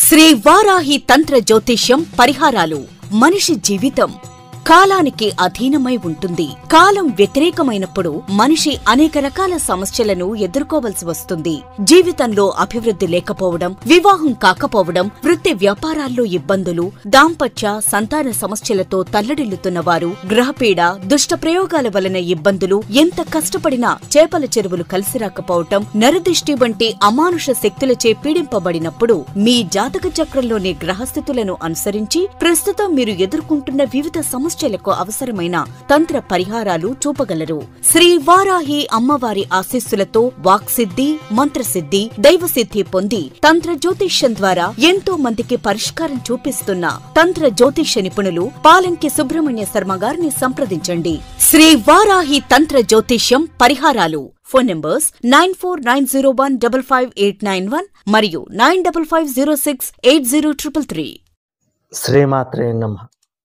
శ్రీ వారాహి తంత్ర జ్యోతిష్యం పరిహారాలు మనిషి జీవితం కాలానికి అధీనమై ఉంటుంది కాలం వ్యతిరేకమైనప్పుడు మనిషి అనేక రకాల సమస్యలను ఎదుర్కోవలసి వస్తుంది జీవితంలో అభివృద్ధి లేకపోవడం వివాహం కాకపోవడం వృత్తి వ్యాపారాల్లో ఇబ్బందులు దాంపత్య సంతాన సమస్యలతో తల్లడిల్లుతున్న వారు గ్రహపీడ దుష్ట ప్రయోగాల వలన ఇబ్బందులు ఎంత కష్టపడినా చేపల చెరువులు కలిసి రాకపోవటం నరదిష్టి వంటి అమానుష శక్తులచే పీడింపబడినప్పుడు మీ జాతక చక్రంలోని గ్రహస్థితులను అనుసరించి ప్రస్తుతం మీరు ఎదుర్కొంటున్న వివిధ సమస్యలకు అవసరమైన తంత్ర పరిహారాలు చూపగలరు శ్రీ వారాహి అమ్మవారి ఆశీస్సులతో వాక్సిద్ధి మంత్రసిద్ధి దైవసిద్ధి పొంది తంత్ర జ్యోతిష్యం ద్వారా ఎంతో మందికి పరిష్కారం చూపిస్తున్న తంత్ర జ్యోతిష్య నిపుణులు పాలంకి సుబ్రహ్మణ్య శర్మ గారిని సంప్రదించండి శ్రీ వారాహి తంత్ర జ్యోతిష్యం పరిహారాలు phone numbers nine four nine zero one double five eight nine one మరియు nine double five zero six eight zero triple three శ్రీమాత్రే నమ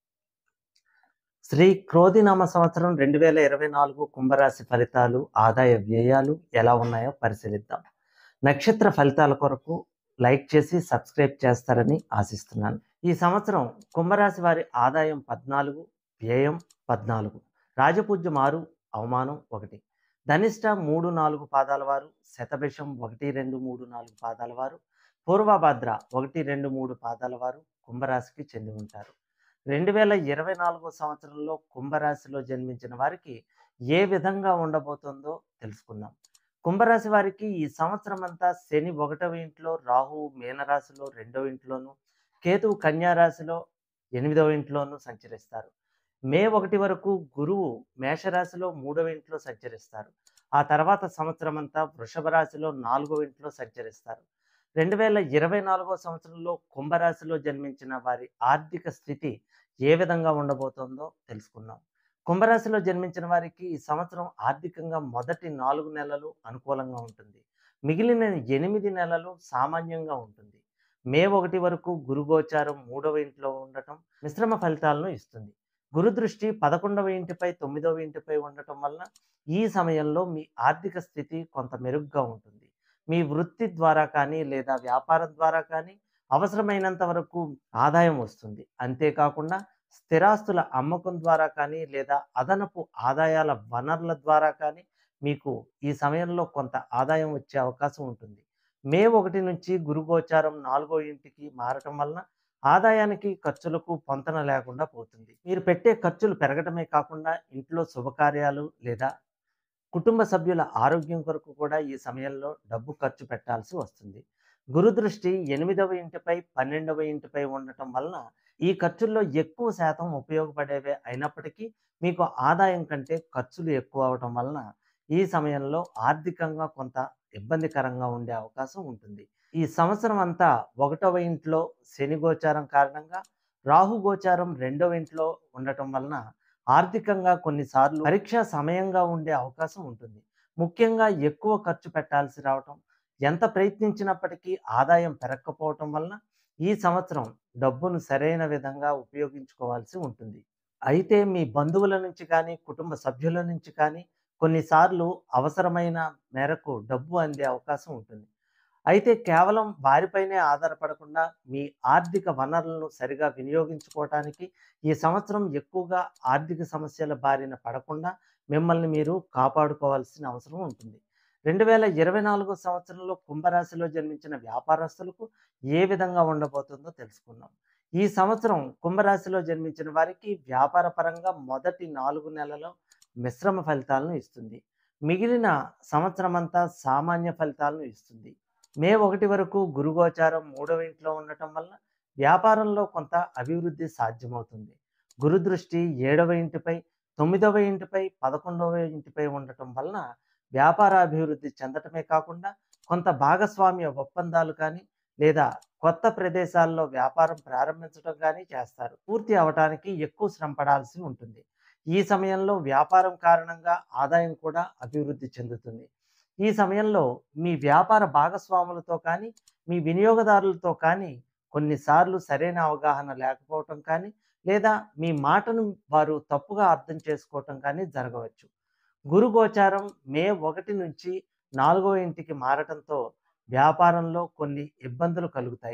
శ్రీ క్రోధినామ సంవత్సరం రెండు వేల ఇరవై నాలుగు కుంభరాశి ఫలితాలు ఆదాయ వ్యయాలు ఎలా ఉన్నాయో పరిశీలిద్దాం నక్షత్ర ఫలితాల కొరకు లైక్ చేసి సబ్స్క్రైబ్ చేస్తారని ఆశిస్తున్నాను ఈ సంవత్సరం కుంభరాశి వారి ఆదాయం పద్నాలుగు వ్యయం పద్నాలుగు రాజపూజ్యం ఆరు అవమానం ఒకటి ధనిష్ట మూడు నాలుగు పాదాల వారు శతభిషం ఒకటి రెండు మూడు నాలుగు పాదాల వారు పూర్వభద్ర ఒకటి రెండు మూడు పాదాల వారు కుంభరాశికి చెంది ఉంటారు రెండు వేల ఇరవై నాలుగో సంవత్సరంలో కుంభరాశిలో జన్మించిన వారికి ఏ విధంగా ఉండబోతుందో తెలుసుకుందాం కుంభరాశి వారికి ఈ సంవత్సరం అంతా శని ఒకటవ ఇంట్లో రాహువు మీనరాశిలో రెండవ ఇంట్లోనూ కేతువు కన్యా రాశిలో ఎనిమిదవ ఇంట్లోనూ సంచరిస్తారు మే ఒకటి వరకు గురువు మేషరాశిలో మూడవ ఇంట్లో సంచరిస్తారు ఆ తర్వాత సంవత్సరం అంతా వృషభ రాశిలో నాలుగవ ఇంట్లో సంచరిస్తారు రెండు వేల ఇరవై నాలుగో సంవత్సరంలో కుంభరాశిలో జన్మించిన వారి ఆర్థిక స్థితి ఏ విధంగా ఉండబోతోందో తెలుసుకుందాం కుంభరాశిలో జన్మించిన వారికి ఈ సంవత్సరం ఆర్థికంగా మొదటి నాలుగు నెలలు అనుకూలంగా ఉంటుంది మిగిలిన ఎనిమిది నెలలు సామాన్యంగా ఉంటుంది మే ఒకటి వరకు గురుగోచారం మూడవ ఇంట్లో ఉండటం మిశ్రమ ఫలితాలను ఇస్తుంది గురు దృష్టి పదకొండవ ఇంటిపై తొమ్మిదవ ఇంటిపై ఉండటం వలన ఈ సమయంలో మీ ఆర్థిక స్థితి కొంత మెరుగ్గా ఉంటుంది మీ వృత్తి ద్వారా కానీ లేదా వ్యాపారం ద్వారా కానీ అవసరమైనంత వరకు ఆదాయం వస్తుంది అంతేకాకుండా స్థిరాస్తుల అమ్మకం ద్వారా కానీ లేదా అదనపు ఆదాయాల వనరుల ద్వారా కానీ మీకు ఈ సమయంలో కొంత ఆదాయం వచ్చే అవకాశం ఉంటుంది మే ఒకటి నుంచి గురుగోచారం నాలుగో ఇంటికి మారటం వలన ఆదాయానికి ఖర్చులకు పొంతన లేకుండా పోతుంది మీరు పెట్టే ఖర్చులు పెరగటమే కాకుండా ఇంట్లో శుభకార్యాలు లేదా కుటుంబ సభ్యుల ఆరోగ్యం కొరకు కూడా ఈ సమయంలో డబ్బు ఖర్చు పెట్టాల్సి వస్తుంది గురు దృష్టి ఎనిమిదవ ఇంటిపై పన్నెండవ ఇంటిపై ఉండటం వలన ఈ ఖర్చుల్లో ఎక్కువ శాతం ఉపయోగపడేవే అయినప్పటికీ మీకు ఆదాయం కంటే ఖర్చులు ఎక్కువ అవటం వలన ఈ సమయంలో ఆర్థికంగా కొంత ఇబ్బందికరంగా ఉండే అవకాశం ఉంటుంది ఈ సంవత్సరం అంతా ఒకటవ ఇంట్లో శని గోచారం కారణంగా రాహు గోచారం రెండవ ఇంట్లో ఉండటం వలన ఆర్థికంగా కొన్నిసార్లు పరీక్ష సమయంగా ఉండే అవకాశం ఉంటుంది ముఖ్యంగా ఎక్కువ ఖర్చు పెట్టాల్సి రావటం ఎంత ప్రయత్నించినప్పటికీ ఆదాయం పెరగకపోవటం వలన ఈ సంవత్సరం డబ్బును సరైన విధంగా ఉపయోగించుకోవాల్సి ఉంటుంది అయితే మీ బంధువుల నుంచి కానీ కుటుంబ సభ్యుల నుంచి కానీ కొన్నిసార్లు అవసరమైన మేరకు డబ్బు అందే అవకాశం ఉంటుంది అయితే కేవలం వారిపైనే ఆధారపడకుండా మీ ఆర్థిక వనరులను సరిగా వినియోగించుకోవటానికి ఈ సంవత్సరం ఎక్కువగా ఆర్థిక సమస్యల బారిన పడకుండా మిమ్మల్ని మీరు కాపాడుకోవాల్సిన అవసరం ఉంటుంది రెండు వేల ఇరవై నాలుగో సంవత్సరంలో కుంభరాశిలో జన్మించిన వ్యాపారస్తులకు ఏ విధంగా ఉండబోతుందో తెలుసుకుందాం ఈ సంవత్సరం కుంభరాశిలో జన్మించిన వారికి వ్యాపార పరంగా మొదటి నాలుగు నెలల్లో మిశ్రమ ఫలితాలను ఇస్తుంది మిగిలిన సంవత్సరం అంతా సామాన్య ఫలితాలను ఇస్తుంది మే ఒకటి వరకు గురుగోచారం మూడవ ఇంట్లో ఉండటం వలన వ్యాపారంలో కొంత అభివృద్ధి సాధ్యమవుతుంది గురు దృష్టి ఏడవ ఇంటిపై తొమ్మిదవ ఇంటిపై పదకొండవ ఇంటిపై ఉండటం వలన వ్యాపార అభివృద్ధి చెందటమే కాకుండా కొంత భాగస్వామ్య ఒప్పందాలు కానీ లేదా కొత్త ప్రదేశాల్లో వ్యాపారం ప్రారంభించడం కానీ చేస్తారు పూర్తి అవటానికి ఎక్కువ శ్రమ పడాల్సి ఉంటుంది ఈ సమయంలో వ్యాపారం కారణంగా ఆదాయం కూడా అభివృద్ధి చెందుతుంది ఈ సమయంలో మీ వ్యాపార భాగస్వాములతో కానీ మీ వినియోగదారులతో కానీ కొన్నిసార్లు సరైన అవగాహన లేకపోవటం కానీ లేదా మీ మాటను వారు తప్పుగా అర్థం చేసుకోవటం కానీ జరగవచ్చు గురు గోచారం మే ఒకటి నుంచి నాలుగో ఇంటికి మారటంతో వ్యాపారంలో కొన్ని ఇబ్బందులు కలుగుతాయి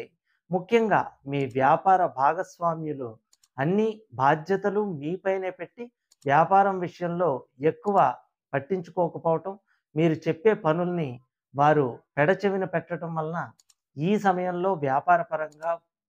ముఖ్యంగా మీ వ్యాపార భాగస్వామ్యులు అన్ని బాధ్యతలు మీపైనే పెట్టి వ్యాపారం విషయంలో ఎక్కువ పట్టించుకోకపోవటం మీరు చెప్పే పనుల్ని వారు పెడచెవిన పెట్టడం వలన ఈ సమయంలో వ్యాపార పరంగా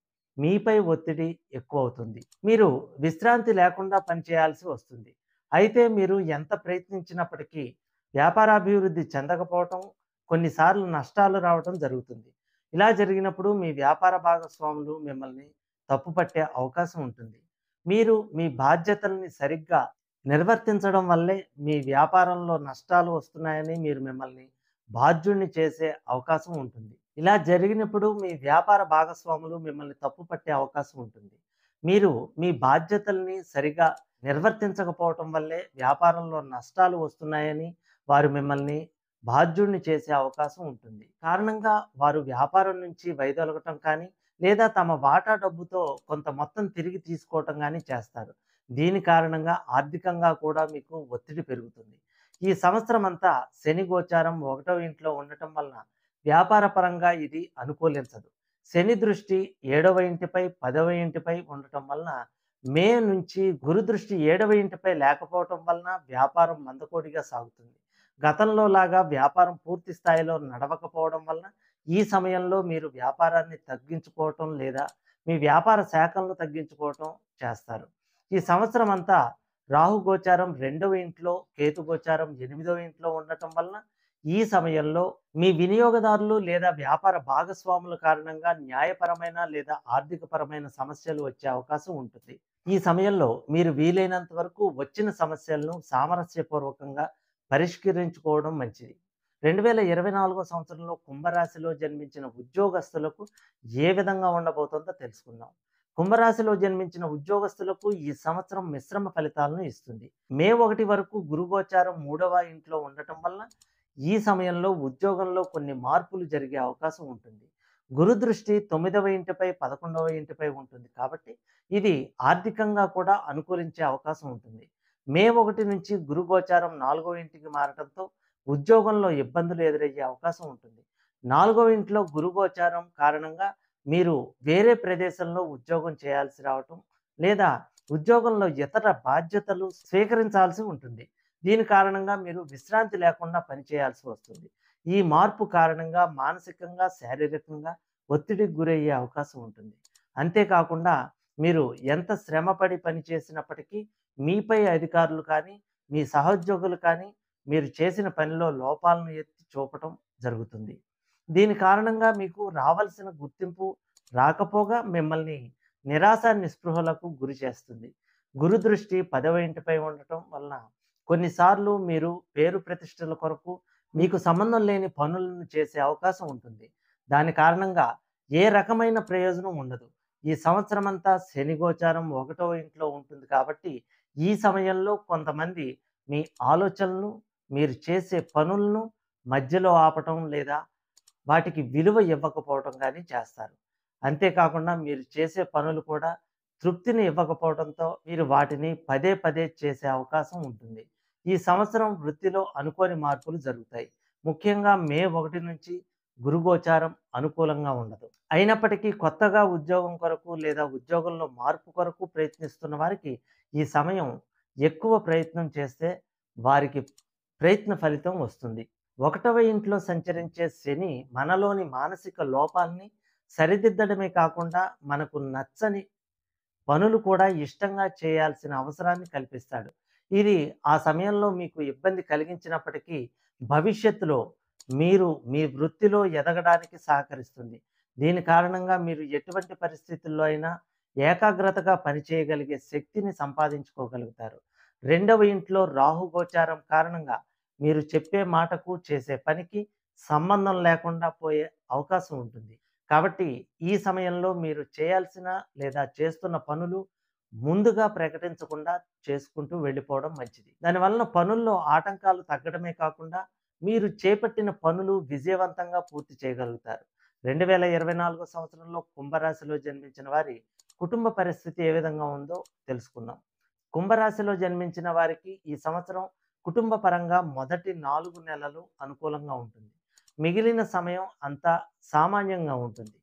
మీపై ఒత్తిడి ఎక్కువ అవుతుంది మీరు విశ్రాంతి లేకుండా పనిచేయాల్సి వస్తుంది అయితే మీరు ఎంత ప్రయత్నించినప్పటికీ వ్యాపారాభివృద్ధి చెందకపోవటం కొన్నిసార్లు నష్టాలు రావటం జరుగుతుంది ఇలా జరిగినప్పుడు మీ వ్యాపార భాగస్వాములు మిమ్మల్ని తప్పుపట్టే అవకాశం ఉంటుంది మీరు మీ బాధ్యతల్ని సరిగ్గా నిర్వర్తించడం వల్లే మీ వ్యాపారంలో నష్టాలు వస్తున్నాయని మీరు మిమ్మల్ని బాధ్యుణ్ణి చేసే అవకాశం ఉంటుంది ఇలా జరిగినప్పుడు మీ వ్యాపార భాగస్వాములు మిమ్మల్ని తప్పు పట్టే అవకాశం ఉంటుంది మీరు మీ బాధ్యతల్ని సరిగా నిర్వర్తించకపోవటం వల్లే వ్యాపారంలో నష్టాలు వస్తున్నాయని వారు మిమ్మల్ని బాధ్యుణ్ణి చేసే అవకాశం ఉంటుంది కారణంగా వారు వ్యాపారం నుంచి వైదొలగటం కానీ లేదా తమ వాటా డబ్బుతో కొంత మొత్తం తిరిగి తీసుకోవటం కానీ చేస్తారు దీని కారణంగా ఆర్థికంగా కూడా మీకు ఒత్తిడి పెరుగుతుంది ఈ సంవత్సరం అంతా శని గోచారం ఒకటో ఇంట్లో ఉండటం వలన వ్యాపార పరంగా ఇది అనుకూలించదు శని దృష్టి ఏడవ ఇంటిపై పదవ ఇంటిపై ఉండటం వలన మే నుంచి గురు దృష్టి ఏడవ ఇంటిపై లేకపోవటం వలన వ్యాపారం మందకోడిగా సాగుతుంది గతంలో లాగా వ్యాపారం పూర్తి స్థాయిలో నడవకపోవడం వలన ఈ సమయంలో మీరు వ్యాపారాన్ని తగ్గించుకోవటం లేదా మీ వ్యాపార శాఖలను తగ్గించుకోవటం చేస్తారు ఈ సంవత్సరం అంతా రాహు గోచారం రెండవ ఇంట్లో కేతు గోచారం ఎనిమిదవ ఇంట్లో ఉండటం వలన ఈ సమయంలో మీ వినియోగదారులు లేదా వ్యాపార భాగస్వాముల కారణంగా న్యాయపరమైన లేదా ఆర్థికపరమైన సమస్యలు వచ్చే అవకాశం ఉంటుంది ఈ సమయంలో మీరు వీలైనంత వరకు వచ్చిన సమస్యలను సామరస్యపూర్వకంగా పరిష్కరించుకోవడం మంచిది రెండు వేల ఇరవై నాలుగో సంవత్సరంలో కుంభరాశిలో జన్మించిన ఉద్యోగస్తులకు ఏ విధంగా ఉండబోతుందో తెలుసుకుందాం కుంభరాశిలో జన్మించిన ఉద్యోగస్తులకు ఈ సంవత్సరం మిశ్రమ ఫలితాలను ఇస్తుంది మే ఒకటి వరకు గురుగోచారం మూడవ ఇంట్లో ఉండటం వల్ల ఈ సమయంలో ఉద్యోగంలో కొన్ని మార్పులు జరిగే అవకాశం ఉంటుంది గురు దృష్టి తొమ్మిదవ ఇంటిపై పదకొండవ ఇంటిపై ఉంటుంది కాబట్టి ఇది ఆర్థికంగా కూడా అనుకూలించే అవకాశం ఉంటుంది మే ఒకటి నుంచి గురుగోచారం నాలుగవ ఇంటికి మారటంతో ఉద్యోగంలో ఇబ్బందులు ఎదురయ్యే అవకాశం ఉంటుంది నాలుగవ ఇంట్లో గురుగోచారం కారణంగా మీరు వేరే ప్రదేశంలో ఉద్యోగం చేయాల్సి రావటం లేదా ఉద్యోగంలో ఇతర బాధ్యతలు స్వీకరించాల్సి ఉంటుంది దీని కారణంగా మీరు విశ్రాంతి లేకుండా పనిచేయాల్సి వస్తుంది ఈ మార్పు కారణంగా మానసికంగా శారీరకంగా ఒత్తిడికి గురయ్యే అవకాశం ఉంటుంది అంతేకాకుండా మీరు ఎంత శ్రమపడి పని చేసినప్పటికీ మీపై అధికారులు కానీ మీ సహోద్యోగులు కానీ మీరు చేసిన పనిలో లోపాలను ఎత్తి చూపటం జరుగుతుంది దీని కారణంగా మీకు రావాల్సిన గుర్తింపు రాకపోగా మిమ్మల్ని నిరాశ నిస్పృహలకు గురి చేస్తుంది గురు దృష్టి పదవ ఇంటిపై ఉండటం వలన కొన్నిసార్లు మీరు పేరు ప్రతిష్టల కొరకు మీకు సంబంధం లేని పనులను చేసే అవకాశం ఉంటుంది దాని కారణంగా ఏ రకమైన ప్రయోజనం ఉండదు ఈ సంవత్సరం అంతా శని గోచారం ఒకటవ ఇంట్లో ఉంటుంది కాబట్టి ఈ సమయంలో కొంతమంది మీ ఆలోచనలు మీరు చేసే పనులను మధ్యలో ఆపటం లేదా వాటికి విలువ ఇవ్వకపోవటం కానీ చేస్తారు అంతేకాకుండా మీరు చేసే పనులు కూడా తృప్తిని ఇవ్వకపోవడంతో మీరు వాటిని పదే పదే చేసే అవకాశం ఉంటుంది ఈ సంవత్సరం వృత్తిలో అనుకోని మార్పులు జరుగుతాయి ముఖ్యంగా మే ఒకటి నుంచి గురుగోచారం అనుకూలంగా ఉండదు అయినప్పటికీ కొత్తగా ఉద్యోగం కొరకు లేదా ఉద్యోగంలో మార్పు కొరకు ప్రయత్నిస్తున్న వారికి ఈ సమయం ఎక్కువ ప్రయత్నం చేస్తే వారికి ప్రయత్న ఫలితం వస్తుంది ఒకటవ ఇంట్లో సంచరించే శని మనలోని మానసిక లోపాలని సరిదిద్దడమే కాకుండా మనకు నచ్చని పనులు కూడా ఇష్టంగా చేయాల్సిన అవసరాన్ని కల్పిస్తాడు ఇది ఆ సమయంలో మీకు ఇబ్బంది కలిగించినప్పటికీ భవిష్యత్తులో మీరు మీ వృత్తిలో ఎదగడానికి సహకరిస్తుంది దీని కారణంగా మీరు ఎటువంటి పరిస్థితుల్లో అయినా ఏకాగ్రతగా పనిచేయగలిగే శక్తిని సంపాదించుకోగలుగుతారు రెండవ ఇంట్లో రాహు గోచారం కారణంగా మీరు చెప్పే మాటకు చేసే పనికి సంబంధం లేకుండా పోయే అవకాశం ఉంటుంది కాబట్టి ఈ సమయంలో మీరు చేయాల్సిన లేదా చేస్తున్న పనులు ముందుగా ప్రకటించకుండా చేసుకుంటూ వెళ్ళిపోవడం మంచిది దానివలన పనుల్లో ఆటంకాలు తగ్గడమే కాకుండా మీరు చేపట్టిన పనులు విజయవంతంగా పూర్తి చేయగలుగుతారు రెండు వేల ఇరవై నాలుగో సంవత్సరంలో కుంభరాశిలో జన్మించిన వారి కుటుంబ పరిస్థితి ఏ విధంగా ఉందో తెలుసుకుందాం కుంభరాశిలో జన్మించిన వారికి ఈ సంవత్సరం కుటుంబ పరంగా మొదటి నాలుగు నెలలు అనుకూలంగా ఉంటుంది మిగిలిన సమయం అంతా సామాన్యంగా ఉంటుంది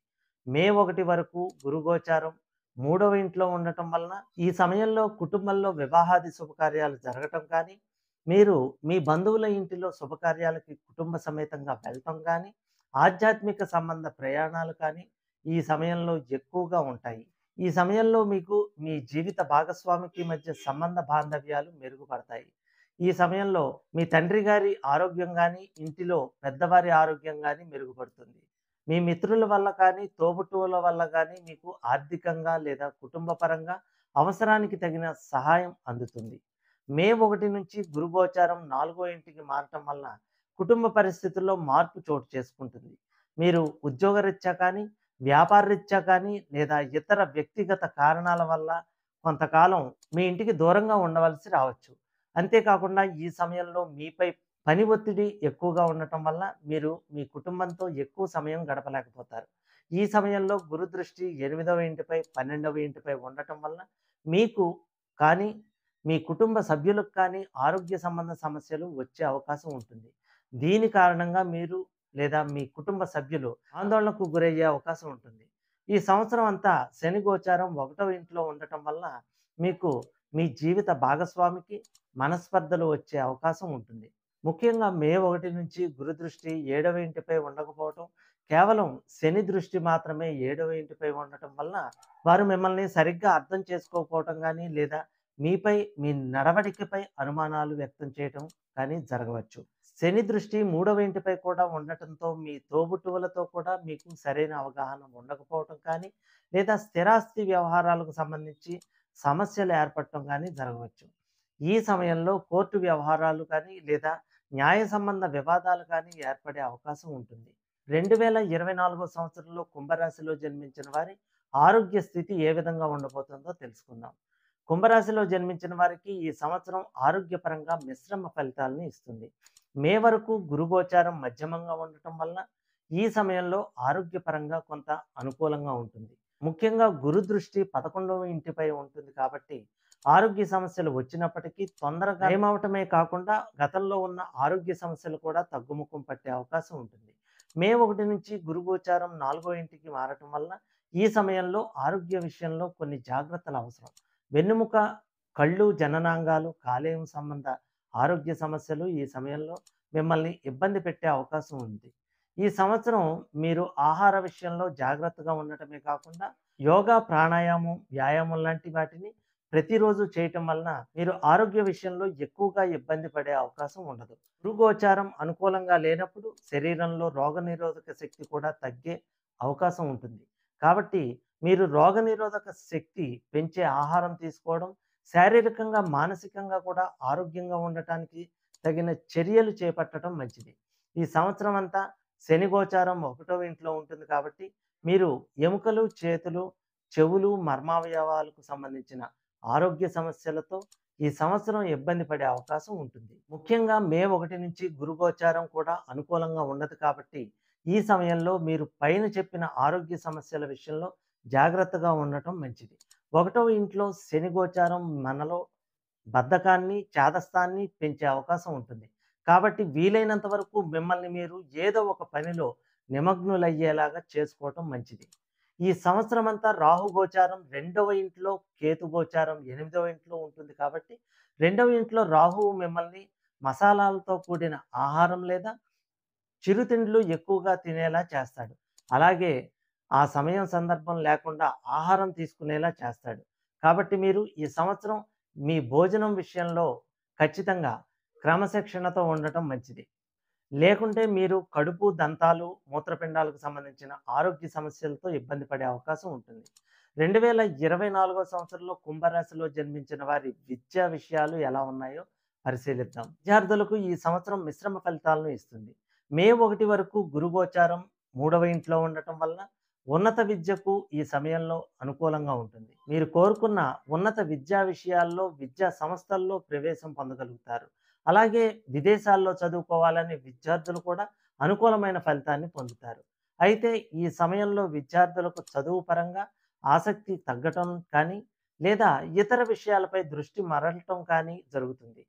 మే ఒకటి వరకు గురుగోచారం మూడవ ఇంట్లో ఉండటం వలన ఈ సమయంలో కుటుంబంలో వివాహాది శుభకార్యాలు జరగటం కానీ మీరు మీ బంధువుల ఇంటిలో శుభకార్యాలకి కుటుంబ సమేతంగా వెళ్ళటం కానీ ఆధ్యాత్మిక సంబంధ ప్రయాణాలు కానీ ఈ సమయంలో ఎక్కువగా ఉంటాయి ఈ సమయంలో మీకు మీ జీవిత భాగస్వామికి మధ్య సంబంధ బాంధవ్యాలు మెరుగుపడతాయి ఈ సమయంలో మీ తండ్రి గారి ఆరోగ్యం కానీ ఇంటిలో పెద్దవారి ఆరోగ్యం కానీ మెరుగుపడుతుంది మీ మిత్రుల వల్ల కానీ తోబుట్టువుల వల్ల కానీ మీకు ఆర్థికంగా లేదా కుటుంబ పరంగా అవసరానికి తగిన సహాయం అందుతుంది మే ఒకటి నుంచి గురుగోచారం నాలుగో ఇంటికి మారటం వలన కుటుంబ పరిస్థితుల్లో మార్పు చోటు చేసుకుంటుంది మీరు ఉద్యోగరీత్యా కానీ వ్యాపార రీత్యా కానీ లేదా ఇతర వ్యక్తిగత కారణాల వల్ల కొంతకాలం మీ ఇంటికి దూరంగా ఉండవలసి రావచ్చు అంతేకాకుండా ఈ సమయంలో మీపై పని ఒత్తిడి ఎక్కువగా ఉండటం వల్ల మీరు మీ కుటుంబంతో ఎక్కువ సమయం గడపలేకపోతారు ఈ సమయంలో గురు దృష్టి ఎనిమిదవ ఇంటిపై పన్నెండవ ఇంటిపై ఉండటం వల్ల మీకు కానీ మీ కుటుంబ సభ్యులకు కానీ ఆరోగ్య సంబంధ సమస్యలు వచ్చే అవకాశం ఉంటుంది దీని కారణంగా మీరు లేదా మీ కుటుంబ సభ్యులు ఆందోళనకు గురయ్యే అవకాశం ఉంటుంది ఈ సంవత్సరం అంతా శని గోచారం ఒకటవ ఇంట్లో ఉండటం వల్ల మీకు మీ జీవిత భాగస్వామికి మనస్పర్ధలు వచ్చే అవకాశం ఉంటుంది ముఖ్యంగా మే ఒకటి నుంచి గురు దృష్టి ఏడవ ఇంటిపై ఉండకపోవటం కేవలం శని దృష్టి మాత్రమే ఏడవ ఇంటిపై ఉండటం వలన వారు మిమ్మల్ని సరిగ్గా అర్థం చేసుకోకపోవటం కానీ లేదా మీపై మీ నడవడికపై అనుమానాలు వ్యక్తం చేయటం కానీ జరగవచ్చు శని దృష్టి మూడవ ఇంటిపై కూడా ఉండటంతో మీ తోబుట్టువులతో కూడా మీకు సరైన అవగాహన ఉండకపోవటం కానీ లేదా స్థిరాస్తి వ్యవహారాలకు సంబంధించి సమస్యలు ఏర్పడటం కానీ జరగవచ్చు ఈ సమయంలో కోర్టు వ్యవహారాలు కానీ లేదా న్యాయ సంబంధ వివాదాలు కానీ ఏర్పడే అవకాశం ఉంటుంది రెండు వేల ఇరవై నాలుగో సంవత్సరంలో కుంభరాశిలో జన్మించిన వారి ఆరోగ్య స్థితి ఏ విధంగా ఉండబోతుందో తెలుసుకుందాం కుంభరాశిలో జన్మించిన వారికి ఈ సంవత్సరం ఆరోగ్యపరంగా మిశ్రమ ఫలితాలను ఇస్తుంది మే వరకు గురుగోచారం మధ్యమంగా ఉండటం వలన ఈ సమయంలో ఆరోగ్యపరంగా కొంత అనుకూలంగా ఉంటుంది ముఖ్యంగా గురు దృష్టి పదకొండవ ఇంటిపై ఉంటుంది కాబట్టి ఆరోగ్య సమస్యలు వచ్చినప్పటికీ తొందరగా ఏమవటమే కాకుండా గతంలో ఉన్న ఆరోగ్య సమస్యలు కూడా తగ్గుముఖం పట్టే అవకాశం ఉంటుంది మే ఒకటి నుంచి గురుగోచారం నాలుగో ఇంటికి మారటం వల్ల ఈ సమయంలో ఆరోగ్య విషయంలో కొన్ని జాగ్రత్తలు అవసరం వెన్నుముక కళ్ళు జననాంగాలు కాలేయం సంబంధ ఆరోగ్య సమస్యలు ఈ సమయంలో మిమ్మల్ని ఇబ్బంది పెట్టే అవకాశం ఉంది ఈ సంవత్సరం మీరు ఆహార విషయంలో జాగ్రత్తగా ఉండటమే కాకుండా యోగా ప్రాణాయామం వ్యాయామం లాంటి వాటిని ప్రతిరోజు చేయటం వలన మీరు ఆరోగ్య విషయంలో ఎక్కువగా ఇబ్బంది పడే అవకాశం ఉండదు గురుగోచారం అనుకూలంగా లేనప్పుడు శరీరంలో రోగనిరోధక శక్తి కూడా తగ్గే అవకాశం ఉంటుంది కాబట్టి మీరు రోగనిరోధక శక్తి పెంచే ఆహారం తీసుకోవడం శారీరకంగా మానసికంగా కూడా ఆరోగ్యంగా ఉండటానికి తగిన చర్యలు చేపట్టడం మంచిది ఈ సంవత్సరం అంతా శని గోచారం ఒకటో ఇంట్లో ఉంటుంది కాబట్టి మీరు ఎముకలు చేతులు చెవులు మర్మావయవాలకు సంబంధించిన ఆరోగ్య సమస్యలతో ఈ సంవత్సరం ఇబ్బంది పడే అవకాశం ఉంటుంది ముఖ్యంగా మే ఒకటి నుంచి గురుగోచారం కూడా అనుకూలంగా ఉండదు కాబట్టి ఈ సమయంలో మీరు పైన చెప్పిన ఆరోగ్య సమస్యల విషయంలో జాగ్రత్తగా ఉండటం మంచిది ఒకటవ ఇంట్లో శని గోచారం మనలో బద్ధకాన్ని చాదస్తాన్ని పెంచే అవకాశం ఉంటుంది కాబట్టి వీలైనంత వరకు మిమ్మల్ని మీరు ఏదో ఒక పనిలో నిమగ్నులయ్యేలాగా చేసుకోవటం మంచిది ఈ సంవత్సరం అంతా రాహు గోచారం రెండవ ఇంట్లో కేతు గోచారం ఎనిమిదవ ఇంట్లో ఉంటుంది కాబట్టి రెండవ ఇంట్లో రాహువు మిమ్మల్ని మసాలాలతో కూడిన ఆహారం లేదా చిరుతిండ్లు ఎక్కువగా తినేలా చేస్తాడు అలాగే ఆ సమయం సందర్భం లేకుండా ఆహారం తీసుకునేలా చేస్తాడు కాబట్టి మీరు ఈ సంవత్సరం మీ భోజనం విషయంలో ఖచ్చితంగా క్రమశిక్షణతో ఉండటం మంచిది లేకుంటే మీరు కడుపు దంతాలు మూత్రపిండాలకు సంబంధించిన ఆరోగ్య సమస్యలతో ఇబ్బంది పడే అవకాశం ఉంటుంది రెండు వేల ఇరవై నాలుగో సంవత్సరంలో కుంభరాశిలో జన్మించిన వారి విద్యా విషయాలు ఎలా ఉన్నాయో పరిశీలిద్దాం విద్యార్థులకు ఈ సంవత్సరం మిశ్రమ ఫలితాలను ఇస్తుంది మే ఒకటి వరకు గురుగోచారం మూడవ ఇంట్లో ఉండటం వలన ఉన్నత విద్యకు ఈ సమయంలో అనుకూలంగా ఉంటుంది మీరు కోరుకున్న ఉన్నత విద్యా విషయాల్లో విద్యా సంస్థల్లో ప్రవేశం పొందగలుగుతారు అలాగే విదేశాల్లో చదువుకోవాలని విద్యార్థులు కూడా అనుకూలమైన ఫలితాన్ని పొందుతారు అయితే ఈ సమయంలో విద్యార్థులకు చదువు పరంగా ఆసక్తి తగ్గటం కానీ లేదా ఇతర విషయాలపై దృష్టి మరలటం కానీ జరుగుతుంది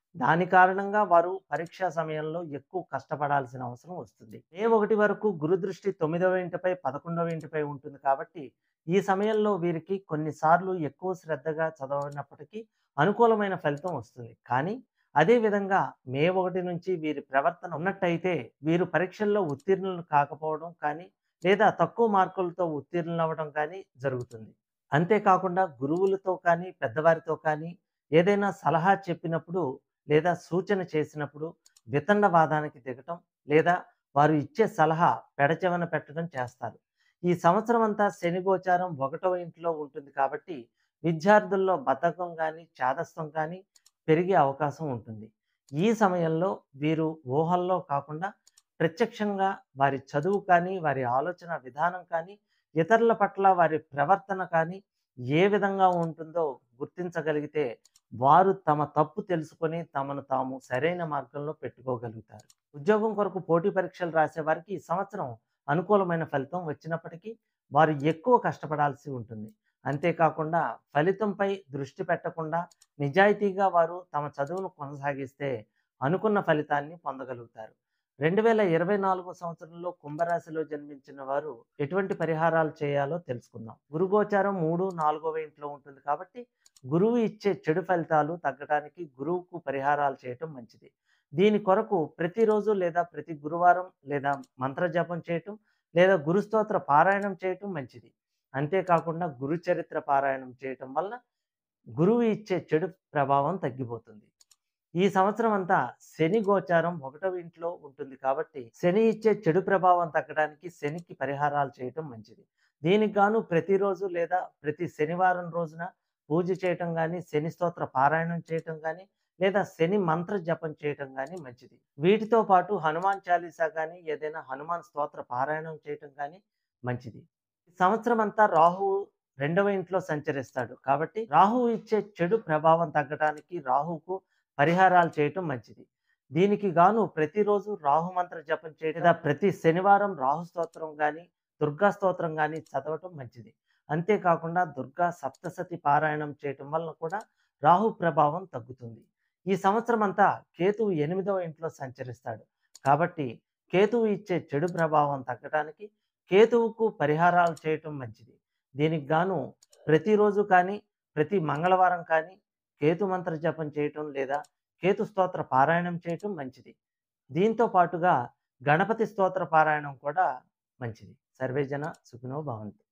దాని కారణంగా వారు పరీక్షా సమయంలో ఎక్కువ కష్టపడాల్సిన అవసరం వస్తుంది మే ఒకటి వరకు గురుదృష్టి తొమ్మిదవ ఇంటిపై పదకొండవ ఇంటిపై ఉంటుంది కాబట్టి ఈ సమయంలో వీరికి కొన్నిసార్లు ఎక్కువ శ్రద్ధగా చదవనప్పటికీ అనుకూలమైన ఫలితం వస్తుంది కానీ అదే విధంగా మే ఒకటి నుంచి వీరి ప్రవర్తన ఉన్నట్టయితే వీరు పరీక్షల్లో ఉత్తీర్ణులు కాకపోవడం కానీ లేదా తక్కువ మార్కులతో ఉత్తీర్ణులు అవ్వడం కానీ జరుగుతుంది అంతేకాకుండా గురువులతో కానీ పెద్దవారితో కానీ ఏదైనా సలహా చెప్పినప్పుడు లేదా సూచన చేసినప్పుడు వితండవాదానికి దిగటం లేదా వారు ఇచ్చే సలహా పెడచెవన పెట్టడం చేస్తారు ఈ సంవత్సరం అంతా శని గోచారం ఒకటవ ఇంట్లో ఉంటుంది కాబట్టి విద్యార్థుల్లో బద్ధకం కానీ చాదస్తం కానీ పెరిగే అవకాశం ఉంటుంది ఈ సమయంలో వీరు ఊహల్లో కాకుండా ప్రత్యక్షంగా వారి చదువు కానీ వారి ఆలోచన విధానం కానీ ఇతరుల పట్ల వారి ప్రవర్తన కానీ ఏ విధంగా ఉంటుందో గుర్తించగలిగితే వారు తమ తప్పు తెలుసుకొని తమను తాము సరైన మార్గంలో పెట్టుకోగలుగుతారు ఉద్యోగం కొరకు పోటీ పరీక్షలు రాసే వారికి ఈ సంవత్సరం అనుకూలమైన ఫలితం వచ్చినప్పటికీ వారు ఎక్కువ కష్టపడాల్సి ఉంటుంది అంతేకాకుండా ఫలితంపై దృష్టి పెట్టకుండా నిజాయితీగా వారు తమ చదువును కొనసాగిస్తే అనుకున్న ఫలితాన్ని పొందగలుగుతారు రెండు వేల ఇరవై నాలుగు సంవత్సరంలో కుంభరాశిలో జన్మించిన వారు ఎటువంటి పరిహారాలు చేయాలో తెలుసుకుందాం గురుగోచారం మూడు నాలుగవ ఇంట్లో ఉంటుంది కాబట్టి గురువు ఇచ్చే చెడు ఫలితాలు తగ్గడానికి గురువుకు పరిహారాలు చేయటం మంచిది దీని కొరకు ప్రతిరోజు లేదా ప్రతి గురువారం లేదా మంత్రజపం చేయటం లేదా గురుస్తోత్ర పారాయణం చేయటం మంచిది అంతేకాకుండా గురు చరిత్ర పారాయణం చేయటం వల్ల గురువు ఇచ్చే చెడు ప్రభావం తగ్గిపోతుంది ఈ సంవత్సరం అంతా శని గోచారం ఒకటవ ఇంట్లో ఉంటుంది కాబట్టి శని ఇచ్చే చెడు ప్రభావం తగ్గడానికి శనికి పరిహారాలు చేయటం మంచిది దీనికి గాను ప్రతిరోజు లేదా ప్రతి శనివారం రోజున పూజ చేయటం కానీ శని స్తోత్ర పారాయణం చేయటం కానీ లేదా శని మంత్ర జపం చేయటం కానీ మంచిది వీటితో పాటు హనుమాన్ చాలీసా కానీ ఏదైనా హనుమాన్ స్తోత్ర పారాయణం చేయటం కానీ మంచిది ఈ సంవత్సరం అంతా రాహువు రెండవ ఇంట్లో సంచరిస్తాడు కాబట్టి రాహువు ఇచ్చే చెడు ప్రభావం తగ్గడానికి రాహువుకు పరిహారాలు చేయటం మంచిది దీనికి గాను ప్రతిరోజు రాహు మంత్ర జపం చేయడం లేదా ప్రతి శనివారం రాహు స్తోత్రం కానీ దుర్గా స్తోత్రం కానీ చదవటం మంచిది అంతేకాకుండా దుర్గా సప్తసతి పారాయణం చేయటం వల్ల కూడా రాహు ప్రభావం తగ్గుతుంది ఈ సంవత్సరం అంతా కేతువు ఎనిమిదవ ఇంట్లో సంచరిస్తాడు కాబట్టి కేతువు ఇచ్చే చెడు ప్రభావం తగ్గడానికి కేతువుకు పరిహారాలు చేయటం మంచిది దీనికి గాను ప్రతిరోజు కానీ ప్రతి మంగళవారం కానీ కేతు మంత్ర జపం చేయటం లేదా కేతు స్తోత్ర పారాయణం చేయటం మంచిది దీంతో పాటుగా గణపతి స్తోత్ర పారాయణం కూడా మంచిది సర్వేజన సుఖినో భవంతు